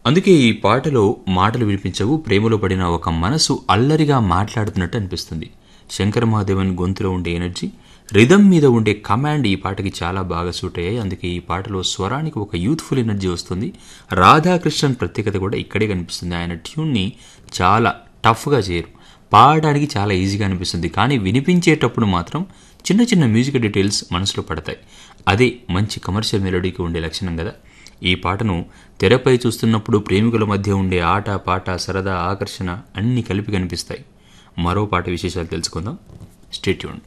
అందుకే ఈ పాటలో మాటలు వినిపించవు ప్రేమలో పడిన ఒక మనసు అల్లరిగా మాట్లాడుతున్నట్టు అనిపిస్తుంది శంకర మహాదేవన్ గొంతులో ఉండే ఎనర్జీ రిధమ్ మీద ఉండే కమాండ్ ఈ పాటకి చాలా బాగా సూట్ అయ్యాయి అందుకే ఈ పాటలో స్వరానికి ఒక యూత్ఫుల్ ఎనర్జీ వస్తుంది రాధాకృష్ణన్ ప్రత్యేకత కూడా ఇక్కడే కనిపిస్తుంది ఆయన ట్యూన్ని చాలా టఫ్గా చేయరు పాడడానికి చాలా ఈజీగా అనిపిస్తుంది కానీ వినిపించేటప్పుడు మాత్రం చిన్న చిన్న మ్యూజిక్ డీటెయిల్స్ మనసులో పడతాయి అదే మంచి కమర్షియల్ మెలోడీకి ఉండే లక్షణం కదా ఈ పాటను తెరపై చూస్తున్నప్పుడు ప్రేమికుల మధ్య ఉండే ఆట పాట సరదా ఆకర్షణ అన్నీ కలిపి కనిపిస్తాయి మరో పాట విశేషాలు తెలుసుకుందాం స్టేట్యూన్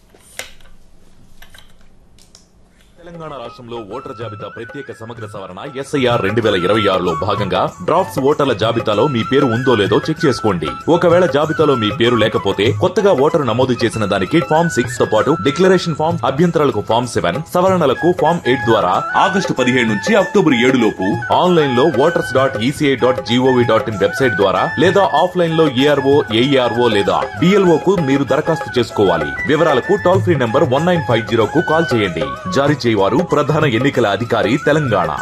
తెలంగాణ రాష్ట్రంలో ఓటర్ జాబితా ప్రత్యేక సమగ్ర సవరణ ఎస్ఐఆర్ రెండు వేల ఇరవై ఆరులో భాగంగా డ్రాఫ్ట్స్ ఓటర్ల జాబితాలో మీ పేరు ఉందో లేదో చెక్ చేసుకోండి ఒకవేళ జాబితాలో మీ పేరు లేకపోతే కొత్తగా ఓటరు నమోదు చేసిన దానికి ఫామ్ సిక్స్ తో పాటు డిక్లరేషన్ ఫామ్ అభ్యంతరాలకు ఫామ్ సెవెన్ సవరణలకు ఫామ్ ఎయిట్ ద్వారా ఆగస్టు పదిహేడు నుంచి అక్టోబర్ ఏడు లోపు ఆన్లైన్ లో voters dot ECI dot GOV dot in website ద్వారా లేదా ఆఫ్లైన్ లో ఏఆర్ఓ ఏఈఆర్ఓ లేదా డిఎల్ఓ కు మీరు దరఖాస్తు చేసుకోవాలి వివరాలకు toll free number one nine five zero కు కాల్ చేయండి జారీ చేయవారు ప్రధాన ఎన్నికల అధికారి తెలంగాణ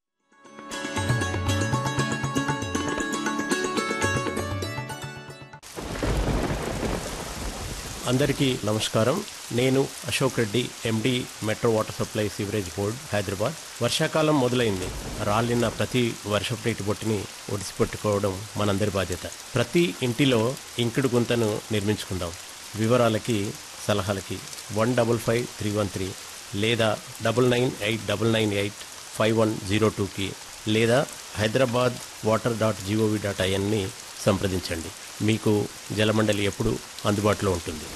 అందరికీ నమస్కారం నేను Ashok Reddy MD metro water supply sewerage board Hyderabad వర్షాకాలం మొదలైంది రాలిన ప్రతి వర్షపు నీటి బొట్టుని ఒడిసిపెట్టుకోవడం మనందరి బాధ్యత ప్రతి ఇంటిలో ఇంకుడు గుంతను నిర్మించుకుందాం వివరాలకి సలహాలకి one double five three one three లేదా double nine eight double nine eight five one zero టూకి లేదా Hyderabad water dot GOV dot ఐఎన్ని సంప్రదించండి మీకు జలమండలి ఎప్పుడు అందుబాటులో ఉంటుంది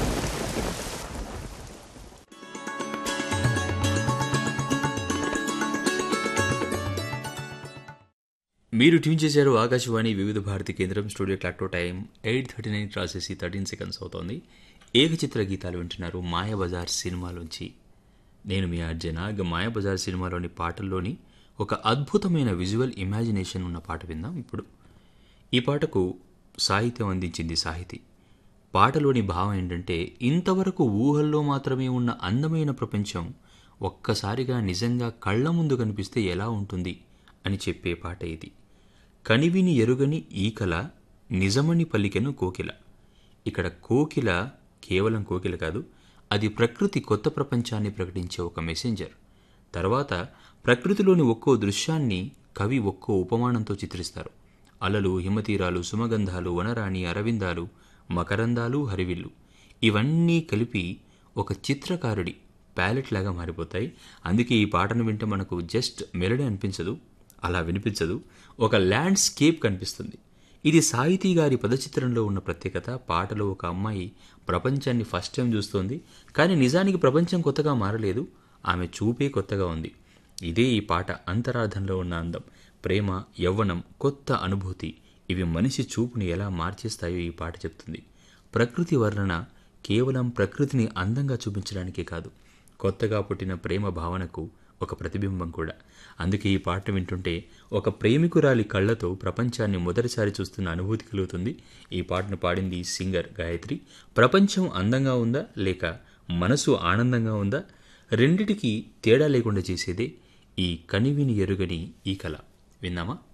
మీరు ట్యూన్ చేశారు ఆకాశవాణి వివిధ భారతి కేంద్రం స్టూడియో క్లాక్టో టైం ఎయిట్ థర్టీ నైన్ రాసేసి థర్టీన్ సెకండ్స్ అవుతోంది ఏకచిత్ర గీతాలు వింటున్నారు మాయాబజార్ సినిమాలోంచి నేను మీ అర్జున ఇక మాయాబజార్ సినిమాలోని పాటల్లోని ఒక అద్భుతమైన విజువల్ ఇమాజినేషన్ ఉన్న పాట విందాం ఇప్పుడు ఈ పాటకు సాహిత్యం అందించింది సాహితీ పాటలోని భావం ఏంటంటే ఇంతవరకు ఊహల్లో మాత్రమే ఉన్న అందమైన ప్రపంచం ఒక్కసారిగా నిజంగా కళ్ళ ముందు కనిపిస్తే ఎలా ఉంటుంది అని చెప్పే పాట ఇది కనివిని ఎరుగని ఈకల నిజమని పలికెను కోకిల ఇక్కడ కోకిల కేవలం కోకిల కాదు అది ప్రకృతి కొత్త ప్రపంచాన్ని ప్రకటించే ఒక మెసెంజర్ తర్వాత ప్రకృతిలోని ఒక్కో దృశ్యాన్ని కవి ఒక్కో ఉపమానంతో చిత్రిస్తారు అలలు హిమతీరాలు సుమగంధాలు వనరాణి అరవిందాలు మకరందాలు హరివిల్లు ఇవన్నీ కలిపి ఒక చిత్రకారుడి ప్యాలెట్ లాగా మారిపోతాయి అందుకే ఈ పాటను వింటే మనకు జస్ట్ మెలడీ అనిపించదు అలా వినిపించదు ఒక ల్యాండ్స్కేప్ కనిపిస్తుంది ఇది సాహితీ గారి పదచిత్రంలో ఉన్న ప్రత్యేకత పాటలో ఒక అమ్మాయి ప్రపంచాన్ని ఫస్ట్ టైం చూస్తోంది కానీ నిజానికి ప్రపంచం కొత్తగా మారలేదు ఆమె చూపే కొత్తగా ఉంది ఇదే ఈ పాట అంతరార్థంలో ఉన్న అందం ప్రేమ యవ్వనం కొత్త అనుభూతి ఇవి మనిషి చూపుని ఎలా మార్చేస్తాయో ఈ పాట చెప్తుంది ప్రకృతి వర్ణన కేవలం ప్రకృతిని అందంగా చూపించడానికే కాదు కొత్తగా పుట్టిన ప్రేమ భావనకు ఒక ప్రతిబింబం కూడా అందుకే ఈ పాట వింటుంటే ఒక ప్రేమికురాలి కళ్ళతో ప్రపంచాన్ని మొదటిసారి చూస్తున్న అనుభూతి కలుగుతుంది ఈ పాటను పాడింది సింగర్ గాయత్రి ప్రపంచం అందంగా ఉందా లేక మనసు ఆనందంగా ఉందా రెండిటికి తేడా లేకుండా చేసేదే ఈ కనివిని ఎరుగని ఈ కళ విన్నామా